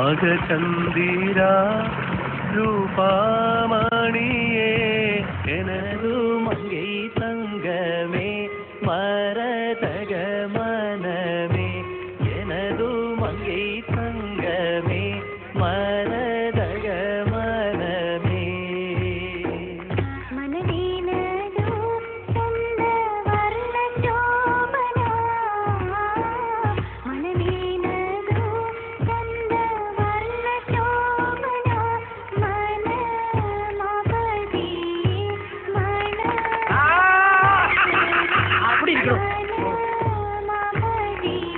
நாகச்சந்திரா ரூபாமணியே எனது மங்கை தங்கமே மரதக மனமே எனது மங்கை தங்கமே மரதக மனமே ಮನದೀನದು ಚಂದ ವರ್ಣ ಶೋಭನ ಮನದೀನದು ಚಂದ ವರ್ಣ ಶೋಭನ ಮನ ಮಗದಿ ಮನ அப்படி இருக்கணும் மகதி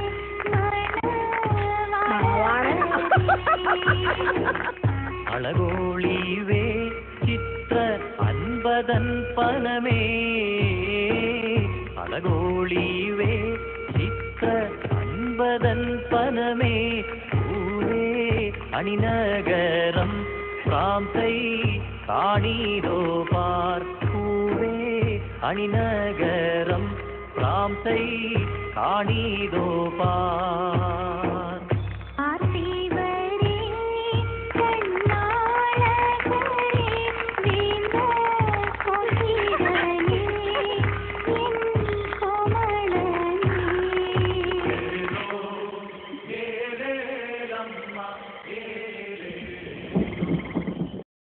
அழகோழிவே சித்திர அன்பதன் பனமே அழகோழிவே சித்திர அன்பதன் பனமே பூவே அணிநகரம் பிராந்தை காணீதோ பார் பூவே அணிநகரம் பிராந்தை காணீதோ பார்